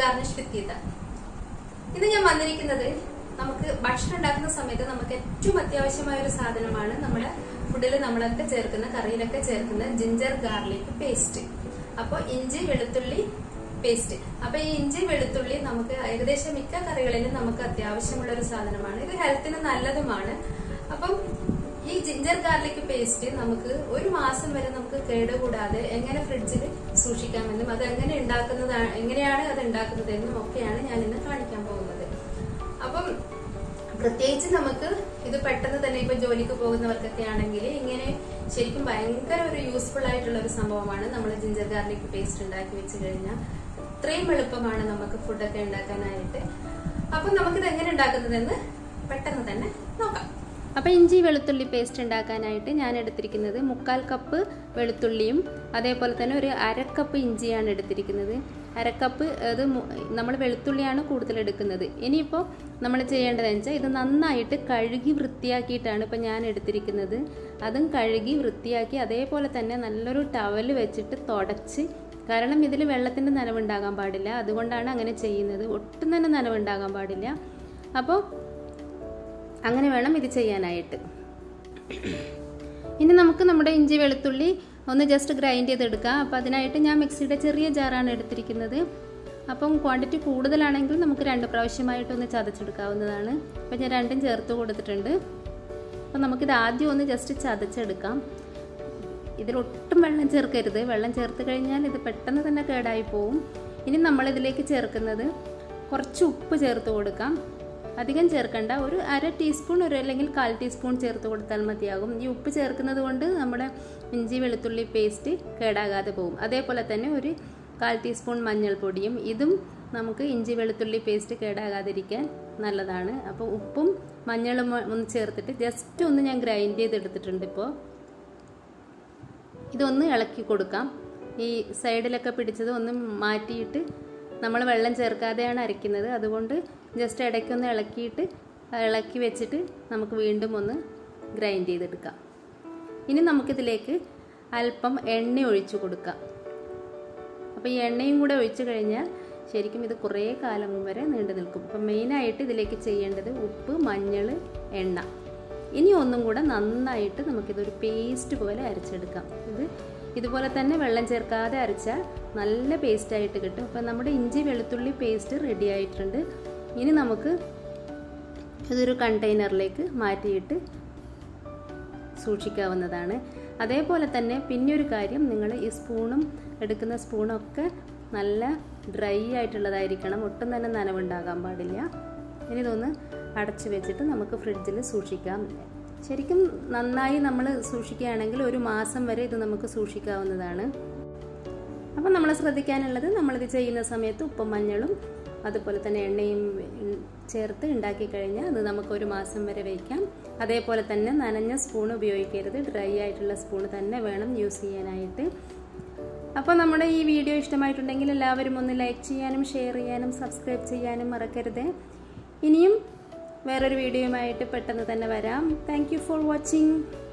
garnish വിത്ത് ഗീത ഇന്ന് ഞാൻ വന്നിരിക്കുന്നത് നമുക്ക് ഭക്ഷണം ഉണ്ടാക്കുന്ന സമയത്ത് നമുക്ക് ഏറ്റവും അത്യാവശ്യമായ ഒരു സാധനമാണ് നമ്മുടെ ഫുഡിൽ നമ്മളൊക്കെ ചേർക്കുന്ന കറിയിലൊക്കെ ചേർക്കുന്ന ജിഞ്ചർ ഗാർലിക് പേസ്റ്റ് അപ്പൊ ഇഞ്ചി വെളുത്തുള്ളി പേസ്റ്റ് അപ്പൊ ഈ ഇഞ്ചി വെളുത്തുള്ളി നമുക്ക് ഏകദേശം മിക്ക കറികളിലും നമുക്ക് അത്യാവശ്യമുള്ള ഒരു സാധനമാണ് ഇത് ഹെൽത്തിന് നല്ലതുമാണ് അപ്പം ഈ ജിഞ്ചർ ഗാർലിക് പേസ്റ്റ് നമുക്ക് ഒരു മാസം വരെ നമുക്ക് കേടുകൂടാതെ എങ്ങനെ ഫ്രിഡ്ജിൽ സൂക്ഷിക്കാമെന്നും അത് എങ്ങനെ ഉണ്ടാക്കുന്നതാണ് എങ്ങനെയാണ് അത് ഉണ്ടാക്കുന്നതെന്നും ഒക്കെയാണ് ഞാൻ ഇന്ന് കാണിക്കാൻ പോകുന്നത് അപ്പം പ്രത്യേകിച്ച് നമുക്ക് ഇത് പെട്ടെന്ന് തന്നെ ഇപ്പൊ ജോലിക്ക് പോകുന്നവർക്കൊക്കെ ആണെങ്കിൽ ഇങ്ങനെ ശരിക്കും ഭയങ്കര ഒരു യൂസ്ഫുൾ ആയിട്ടുള്ള ഒരു സംഭവമാണ് നമ്മൾ ജിഞ്ചർ ഗാർലിക് പേസ്റ്റ് ഉണ്ടാക്കി വെച്ച് കഴിഞ്ഞാൽ ഇത്രയും എളുപ്പമാണ് നമുക്ക് ഫുഡൊക്കെ ഉണ്ടാക്കാനായിട്ട് അപ്പം നമുക്കിത് എങ്ങനെ ഉണ്ടാക്കുന്നതെന്ന് പെട്ടെന്ന് തന്നെ നോക്കാം അപ്പോൾ ഇഞ്ചി വെളുത്തുള്ളി പേസ്റ്റ് ഉണ്ടാക്കാനായിട്ട് ഞാൻ എടുത്തിരിക്കുന്നത് മുക്കാൽ കപ്പ് വെളുത്തുള്ളിയും അതേപോലെ തന്നെ ഒരു അരക്കപ്പ് ഇഞ്ചിയാണ് എടുത്തിരിക്കുന്നത് അരക്കപ്പ് അത് നമ്മൾ വെളുത്തുള്ളിയാണ് കൂടുതൽ എടുക്കുന്നത് ഇനിയിപ്പോൾ നമ്മൾ ചെയ്യേണ്ടതെന്ന് വെച്ചാൽ ഇത് നന്നായിട്ട് കഴുകി വൃത്തിയാക്കിയിട്ടാണ് ഇപ്പോൾ ഞാൻ എടുത്തിരിക്കുന്നത് അതും കഴുകി വൃത്തിയാക്കി അതേപോലെ തന്നെ നല്ലൊരു ടവൽ വെച്ചിട്ട് തുടച്ച് കാരണം ഇതിൽ വെള്ളത്തിൻ്റെ നനവുണ്ടാകാൻ പാടില്ല അതുകൊണ്ടാണ് അങ്ങനെ ചെയ്യുന്നത് ഒട്ടും തന്നെ നനവുണ്ടാകാൻ പാടില്ല അപ്പോൾ അങ്ങനെ വേണം ഇത് ചെയ്യാനായിട്ട് ഇനി നമുക്ക് നമ്മുടെ ഇഞ്ചി വെളുത്തുള്ളി ഒന്ന് ജസ്റ്റ് ഗ്രൈൻഡ് ചെയ്തെടുക്കാം അപ്പോൾ അതിനായിട്ട് ഞാൻ മിക്സിയുടെ ചെറിയ ജാറാണ് എടുത്തിരിക്കുന്നത് അപ്പം ക്വാണ്ടിറ്റി കൂടുതലാണെങ്കിൽ നമുക്ക് രണ്ട് പ്രാവശ്യമായിട്ടൊന്ന് ചതച്ചെടുക്കാവുന്നതാണ് അപ്പം ഞാൻ രണ്ടും ചേർത്ത് കൊടുത്തിട്ടുണ്ട് അപ്പം നമുക്കിത് ആദ്യം ഒന്ന് ജസ്റ്റ് ചതച്ചെടുക്കാം ഇതിലൊട്ടും വെള്ളം ചേർക്കരുത് വെള്ളം ചേർത്ത് കഴിഞ്ഞാൽ ഇത് പെട്ടെന്ന് തന്നെ കേടായി പോവും ഇനി നമ്മളിതിലേക്ക് ചേർക്കുന്നത് കുറച്ച് ഉപ്പ് ചേർത്ത് കൊടുക്കാം അധികം ചേർക്കണ്ട ഒരു അര ടീസ്പൂൺ ഒരു അല്ലെങ്കിൽ കാൽ ടീസ്പൂൺ ചേർത്ത് കൊടുത്താൽ മതിയാകും ഈ ഉപ്പ് ചേർക്കുന്നത് കൊണ്ട് നമ്മുടെ ഇഞ്ചി വെളുത്തുള്ളി പേസ്റ്റ് കേടാകാതെ പോകും അതേപോലെ തന്നെ ഒരു കാൽ ടീസ്പൂൺ മഞ്ഞൾപ്പൊടിയും ഇതും നമുക്ക് ഇഞ്ചി വെളുത്തുള്ളി പേസ്റ്റ് കേടാകാതിരിക്കാൻ നല്ലതാണ് അപ്പോൾ ഉപ്പും മഞ്ഞളും ഒന്ന് ചേർത്തിട്ട് ജസ്റ്റ് ഒന്ന് ഞാൻ ഗ്രൈൻഡ് ചെയ്തെടുത്തിട്ടുണ്ട് ഇപ്പോൾ ഇതൊന്ന് ഇളക്കി കൊടുക്കാം ഈ സൈഡിലൊക്കെ പിടിച്ചത് ഒന്ന് മാറ്റിയിട്ട് നമ്മൾ വെള്ളം ചേർക്കാതെയാണ് അരയ്ക്കുന്നത് അതുകൊണ്ട് ജസ്റ്റ് ഇടയ്ക്കൊന്ന് ഇളക്കിയിട്ട് ഇളക്കി വെച്ചിട്ട് നമുക്ക് വീണ്ടും ഒന്ന് ഗ്രൈൻഡ് ചെയ്തെടുക്കാം ഇനി നമുക്കിതിലേക്ക് അല്പം എണ്ണ ഒഴിച്ചു കൊടുക്കാം അപ്പോൾ ഈ എണ്ണയും കൂടെ ഒഴിച്ചു കഴിഞ്ഞാൽ ശരിക്കും ഇത് കുറേ കാലം വരെ നീണ്ടു നിൽക്കും അപ്പം മെയിനായിട്ട് ഇതിലേക്ക് ചെയ്യേണ്ടത് ഉപ്പ് മഞ്ഞൾ എണ്ണ ഇനി ഒന്നും കൂടെ നന്നായിട്ട് നമുക്കിതൊരു പേസ്റ്റ് പോലെ അരച്ചെടുക്കാം ഇത് ഇതുപോലെ തന്നെ വെള്ളം ചേർക്കാതെ അരച്ചാൽ നല്ല പേസ്റ്റായിട്ട് കിട്ടും അപ്പം നമ്മുടെ ഇഞ്ചി വെളുത്തുള്ളി പേസ്റ്റ് റെഡി ആയിട്ടുണ്ട് ഇനി നമുക്ക് ഇതൊരു കണ്ടെയ്നറിലേക്ക് മാറ്റിയിട്ട് സൂക്ഷിക്കാവുന്നതാണ് അതേപോലെ തന്നെ പിന്നെ ഒരു കാര്യം നിങ്ങൾ ഈ സ്പൂണും എടുക്കുന്ന സ്പൂണൊക്കെ നല്ല ഡ്രൈ ആയിട്ടുള്ളതായിരിക്കണം ഒട്ടും തന്നെ നനവുണ്ടാകാൻ പാടില്ല ഇനി ഇതൊന്ന് അടച്ചു വെച്ചിട്ട് നമുക്ക് ഫ്രിഡ്ജിൽ സൂക്ഷിക്കാം ശരിക്കും നന്നായി നമ്മൾ സൂക്ഷിക്കുകയാണെങ്കിൽ ഒരു മാസം വരെ ഇത് നമുക്ക് സൂക്ഷിക്കാവുന്നതാണ് അപ്പം നമ്മൾ ശ്രദ്ധിക്കാനുള്ളത് നമ്മളിത് ചെയ്യുന്ന സമയത്ത് ഉപ്പും മഞ്ഞളും അതുപോലെ തന്നെ എണ്ണയും ചേർത്ത് ഉണ്ടാക്കി കഴിഞ്ഞാൽ അത് നമുക്ക് ഒരു മാസം വരെ വയ്ക്കാം അതേപോലെ തന്നെ നനഞ്ഞ സ്പൂൺ ഉപയോഗിക്കരുത് ഡ്രൈ ആയിട്ടുള്ള സ്പൂൺ തന്നെ വേണം യൂസ് ചെയ്യാനായിട്ട് അപ്പോൾ നമ്മുടെ ഈ വീഡിയോ ഇഷ്ടമായിട്ടുണ്ടെങ്കിൽ എല്ലാവരും ഒന്ന് ലൈക്ക് ചെയ്യാനും ഷെയർ ചെയ്യാനും സബ്സ്ക്രൈബ് ചെയ്യാനും മറക്കരുത് ഇനിയും വേറൊരു വീഡിയോയുമായിട്ട് പെട്ടെന്ന് തന്നെ വരാം താങ്ക് ഫോർ വാച്ചിങ്